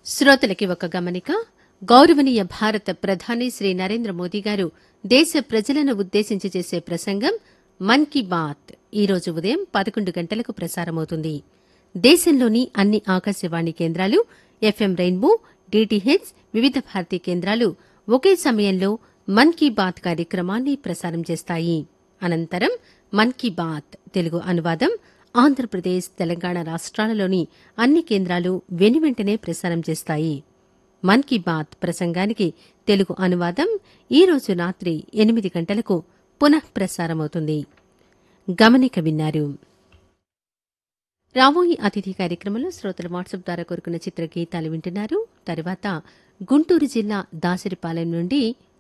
శ్రోతలకి ఒక గమనిక గౌరవనీయ భారత ప్రధాని శ్రీ నరేంద్ర మోదీ గారు దేశ ప్రజలను ఉద్దేశించి చేసే ప్రసంగం మన్ కీ బాత్ ఈ రోజు ఉదయం పదకొండు గంటలకు ప్రసారమవుతుంది దేశంలోని అన్ని ఆకాశవాణి కేంద్రాలు ఎఫ్ఎం రెయిన్బో డీటీహెచ్ వివిధ భారతీ కేంద్రాలు ఒకే సమయంలో మన్ కీ బాత్ కార్యక్రమాన్ని ప్రసారం చేస్తాయి అనంతరం మన్ కీ బాత్ తెలుగు అనువాదం ఆంధ్రప్రదేశ్ తెలంగాణ రాష్ట్రాలలోని అన్ని కేంద్రాలు వెనువెంటనే ప్రసారం చేస్తాయి మన్ కీ బాత్ ప్రసంగానికి తెలుగు అనువాదం ఈ రోజు రాత్రి ఎనిమిది గంటలకు పునః ప్రసారమవుతుంది గమనిక విన్నారు రాబోయే అతిథి కార్యక్రమంలో శ్రోతల వాట్సాప్ ద్వారా కోరుకున్న చిత్ర గీతాలు వింటున్నారు తర్వాత గుంటూరు జిల్లా దాసరిపాలెం నుండి